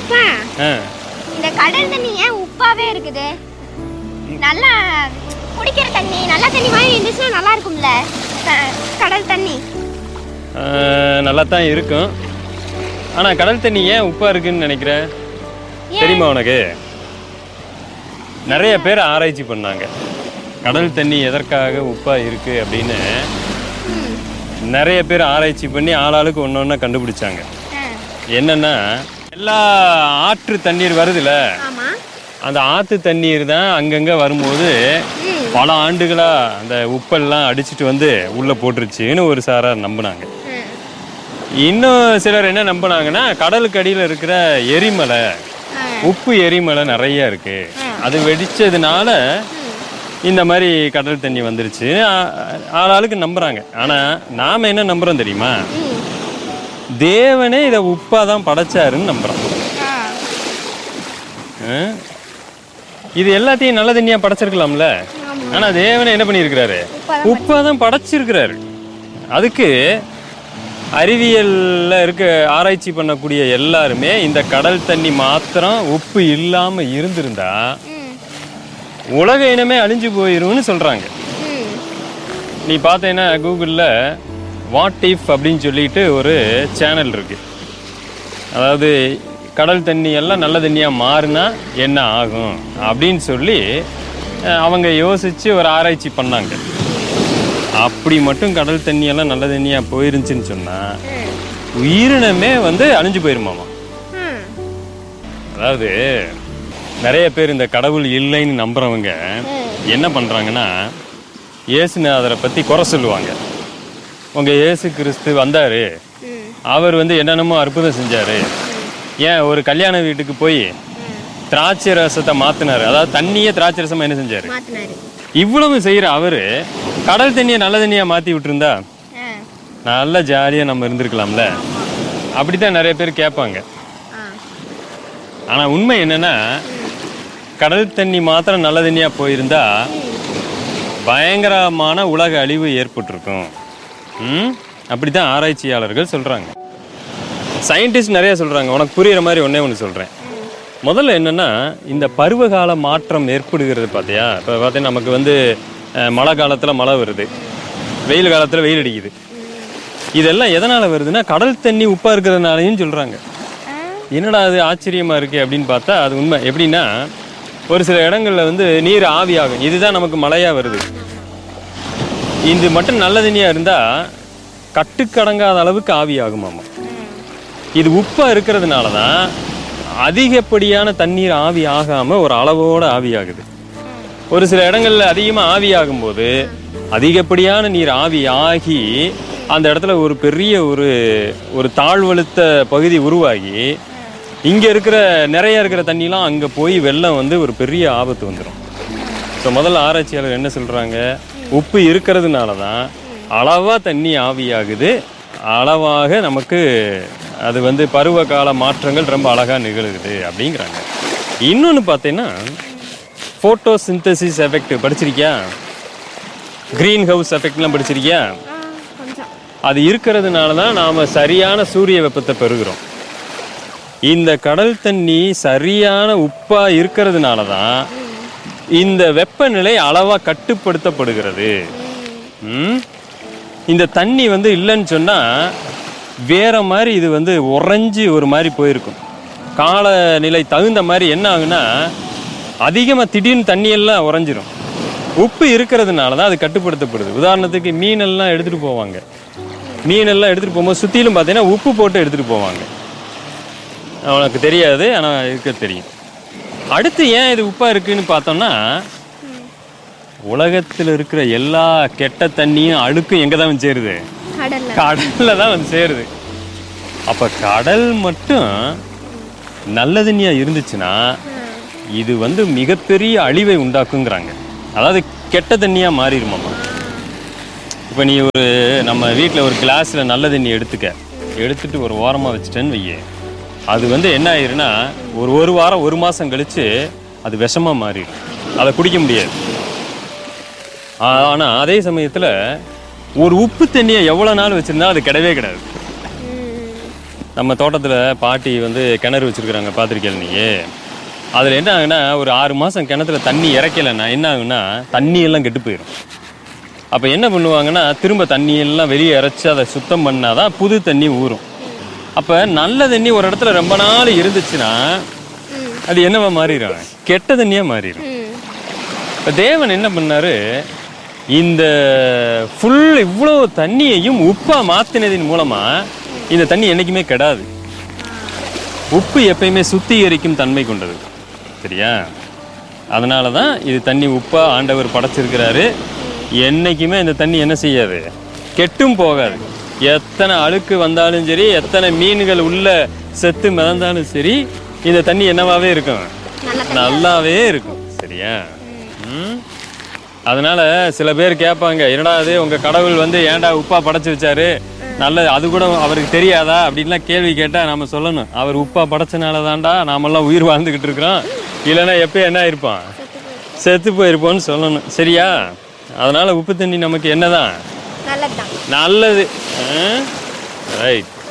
அப்பா ஆ இந்த கடல் தண்ணி ஏன் உப்பாவே இருக்குது நல்லா குடிக்கிற தண்ணி நல்ல தண்ணி மாதிரி இருந்துச்சுன்னா நல்லா இருக்கும்ல க- கடல் தண்ணி நல்லா தான் இருக்கும் ஆனால் கடல் தண்ணி ஏன் உப்பாக இருக்குன்னு நினைக்கிற தெரியுமா உனக்கு நிறைய பேர் ஆராய்ச்சி பண்ணாங்க கடல் தண்ணி எதற்காக உப்பாக இருக்குது அப்படின்னு நிறைய பேர் ஆராய்ச்சி பண்ணி ஆளாளுக்கு ஒன்று ஒன்றா கண்டுபிடிச்சாங்க ஆ, என்னன்னா எல்லா ஆற்று தண்ணீர் வருதுல்ல ஆமா அந்த ஆற்று தண்ணீர் தான் அங்கங்கே வரும்போது ம் பல ஆண்டுகளா அந்த உப்பெல்லாம் அடிச்சிட்டு வந்து உள்ள போட்டுருச்சுன்னு ஒரு சாரார் நம்பினாங்க ம். இன்னும் சிலர் என்ன நம்பினாங்கன்னா கடலுக்கு அடியில் இருக்கிற எரிமலை ஆ. உப்பு எரிமலை நிறைய இருக்கு அது வெடிச்சதுனால இந்த மாதிரி கடல் தண்ணி வந்துருச்சு ஆ- ஆளாளுக்கு நம்புறாங்க ஆனா நாம என்ன நம்புறோம் தெரியுமா ம். தேவனே இதை உப்பா தான் படைச்சாருன்னு நம்புறோம் ஆ. ஆ? இது எல்லாத்தையும் நல்ல தண்ணியா படைச்சிருக்கலாம்ல ஆமா. ஆனா தேவனே என்ன பண்ணியிருக்கிறாரு உப்பாதான் உப்பா தான் படைச்சிருக்கிறாரு அதுக்கு அறிவியல்ல இருக்க ஆராய்ச்சி பண்ணக்கூடிய எல்லாருமே இந்த கடல் தண்ணி மாத்திரம் உப்பு இல்லாம இருந்திருந்தா ம். உலக இனமே அழிஞ்சு போயிரும்னு சொல்றாங்க ம். நீ பார்த்தேன்னா கூகுளில் வாட் இஃப் அப்படின்னு சொல்லிட்டு ஒரு சேனல் இருக்கு அதாவது கடல் தண்ணி எல்லாம் நல்ல தண்ணியாக மாறினா என்ன ஆகும் அப்படின்னு சொல்லி அஹ், அவங்க யோசிச்சு ஒரு ஆராய்ச்சி பண்ணாங்க அப்படி மட்டும் கடல் தண்ணி எல்லாம் நல்ல தண்ணியாக போயிருந்துச்சுன்னு சொன்னால் ம். உயிரினமே வந்து அழிஞ்சு போயிருமாமா ம். அதாவது நிறைய பேர் இந்த கடவுள் இல்லைன்னு நம்புறவங்க என்ன பண்றாங்கன்னா இயேசுநாதரை பத்தி குறை சொல்லுவாங்க உங்க இயேசு கிறிஸ்து வந்தாரு ம். அவர் வந்து என்னென்னமோ அற்புதம் செஞ்சாரு ஏன் ஒரு கல்யாண வீட்டுக்கு போய் திராட்சை ரசத்தை மாத்தினாரு அதாவது தண்ணியே திராட்சை ரசமா என்ன செஞ்சாரு மாத்தினாரு இவ்வளவு செய்யற அவரு கடல் தண்ணியை நல்ல தண்ணியா மாத்தி விட்டுருந்தா ஆ. நல்லா ஜாலியா நம்ம இருந்திருக்கலாம்ல அப்படித்தான் நிறைய பேர் கேட்பாங்க ஆ. ஆனா உண்மை என்னன்னா கடல் தண்ணி மாத்திரம் நல்ல தண்ணியா போயிருந்தா பயங்கரமான உலக அழிவு ஏற்பட்டிருக்கும் ம் அப்படித்தான் ஆராய்ச்சியாளர்கள் சொல்றாங்க சயின்டிஸ்ட் நிறைய சொல்றாங்க உனக்கு புரியுற மாதிரி ஒண்ணே ஒன்று சொல்றேன் முதல்ல என்னன்னா இந்த பருவகால மாற்றம் ஏற்படுகிறது பார்த்தியா இப்போ பார்த்தீங்கன்னா நமக்கு வந்து அஹ், மழை காலத்தில் மழை வருது வெயில் காலத்தில் வெயில் அடிக்குது இதெல்லாம் எதனால் வருதுன்னா கடல் தண்ணி உப்பாக இருக்கிறதுனாலையும் சொல்கிறாங்க ஆ. என்னடா அது ஆச்சரியமா இருக்கு அப்படின்னு பார்த்தா அது உண்மை எப்படின்னா ஒரு சில இடங்கள்ல வந்து நீர் ஆவியாகும் இதுதான் நமக்கு மழையா வருது இது மட்டும் நல்ல தண்ணியா இருந்தா கட்டுக்கடங்காத அளவுக்கு ஆவியாகுமாமா இது உப்பா இருக்கிறதுனால தான் அதிகப்படியான தண்ணீர் ஆவி ஆகாம ஒரு அளவோட ஆவியாகுது ஒரு சில இடங்கள்ல அதிகமா ஆவியாகும் போது அதிகப்படியான நீர் ஆவி ஆகி அந்த இடத்துல ஒரு பெரிய ஒரு ஒரு தாழ்வழுத்த பகுதி உருவாகி இங்க இருக்கிற நிறைய இருக்கிற தண்ணிலாம் அங்க போய் வெள்ளம் வந்து ஒரு பெரிய ஆபத்து வந்துடும் ஸோ முதல்ல ஆராய்ச்சியாளர் என்ன சொல்றாங்க உப்பு இருக்கிறதுனால தான் அளவா தண்ணி ஆவியாகுது அளவாக நமக்கு அது வந்து பருவகால மாற்றங்கள் ரொம்ப அழகா நிகழுகுது அப்படிங்கிறாங்க இன்னொன்று பார்த்தீங்கன்னா ஃபோட்டோ சிந்தசிஸ் எஃபெக்ட் படிச்சிருக்கியா க்ரீன் ஹவுஸ் எஃபெக்ட்லாம் படிச்சிருக்கியா ஆ, கொஞ்சம் அது இருக்கிறதுனால தான் நாம் சரியான சூரிய வெப்பத்தை பெறுகிறோம் இந்த கடல் தண்ணி சரியான உப்பா இருக்கிறதுனால தான் இந்த வெப்பநிலை அளவா கட்டுப்படுத்தப்படுகிறது ம்? இந்த தண்ணி வந்து இல்லைன்னு சொன்னா வேற மாதிரி இது வந்து உறைஞ்சி ஒரு மாதிரி போயிருக்கும் காலநிலை தகுந்த மாதிரி என்ன ஆகுனா அதிகமாக திடீர்னு தண்ணியெல்லாம் உறைஞ்சிரும் உப்பு இருக்கிறதுனால தான் அது கட்டுப்படுத்தப்படுது உதாரணத்துக்கு மீனெல்லாம் எடுத்துகிட்டு போவாங்க மீனெல்லாம் எடுத்துகிட்டு போகும்போது சுற்றிலும் பார்த்தீங்கன்னா உப்பு போட்டு எடுத்துகிட்டு போவாங்க அவனுக்கு தெரியாது ஆனால் இருக்க தெரியும் அடுத்து ஏன் இது உப்பாக இருக்குன்னு பார்த்தோம்னா உலகத்தில் இருக்கிற எல்லா கெட்ட தண்ணியும் அழுக்கும் எங்கே தான் வந்து சேருது கடல்ல கடல்ல தான் வந்து சேருது அப்ப கடல் மட்டும் நல்ல தண்ணியா இருந்துச்சுன்னா இது வந்து மிகப்பெரிய அழிவை உண்டாக்குங்கிறாங்க அதாவது கெட்ட தண்ணியா மாறிடுமாமா இப்போ நீ ஒரு நம்ம வீட்டில் ஒரு கிளாஸில் நல்ல தண்ணி எடுத்துக்க எடுத்துட்டு ஒரு ஓரமாக வச்சுட்டேன்னு வையே அது வந்து என்ன ஆயிருன்னா ஒரு ஒரு வாரம் ஒரு மாதம் கழிச்சு அது விஷமாக மாறிடும் அதை குடிக்க முடியாது ஆனால் அதே சமயத்தில் ஒரு உப்பு தண்ணியை எவ்வளோ நாள் வச்சுருந்தா அது கிடையவே கிடையாது நம்ம தோட்டத்தில் பாட்டி வந்து கிணறு வச்சுருக்குறாங்க பார்த்துருக்கேன் நீ அதில் என்ன ஆகுனா ஒரு ஆறு மாதம் கிணத்துல தண்ணி இறக்கலைன்னா என்ன ஆகுனா தண்ணி எல்லாம் கெட்டு போயிடும் அப்போ என்ன பண்ணுவாங்கன்னா திரும்ப தண்ணி எல்லாம் வெளியே இறைச்சி அதை சுத்தம் பண்ணாதான் புது தண்ணி ஊறும் அப்போ நல்ல தண்ணி ஒரு இடத்துல ரொம்ப நாள் இருந்துச்சுன்னா ம் அது என்னவா மாறிடும் கெட்ட தண்ணியாக மாறிடும் ம் இப்போ தேவன் என்ன பண்ணாரு இந்த ஃபுல் இவ்வளோ தண்ணியையும் உப்பா மாத்தினதின் மூலமா இந்த தண்ணி என்னைக்குமே கெடாது உப்பு எப்பயுமே சுத்திகரிக்கும் தன்மை கொண்டது சரியா அதனால தான் இது தண்ணி உப்பா ஆண்டவர் படைச்சிருக்கிறாரு என்னைக்குமே இந்த தண்ணி என்ன செய்யாது கெட்டும் போகாது எத்தனை அழுக்கு வந்தாலும் சரி எத்தனை மீன்கள் உள்ள செத்து மிதந்தாலும் சரி இந்த தண்ணி என்னவாவே இருக்கும் நல்ல நல்லாவே இருக்கும் சரியா ம்? அதனால சில பேர் கேட்பாங்க என்னடா அது உங்க கடவுள் வந்து ஏன்டா உப்பா படைச்சு வச்சாரு நல்லது அது கூட அவருக்கு தெரியாதா அப்படின்லாம் கேள்வி கேட்டா நாம சொல்லணும் அவர் உப்பா படைச்சனால தான்டா நாமெல்லாம் உயிர் வாழ்ந்துகிட்டு இருக்கிறோம் இல்லைன்னா எப்போ என்ன இருப்பான் செத்து போயிருப்போம்னு சொல்லணும் சரியா அதனால உப்பு தண்ணி நமக்கு என்னதான் நல்லதுதான் நல்லது ரைட்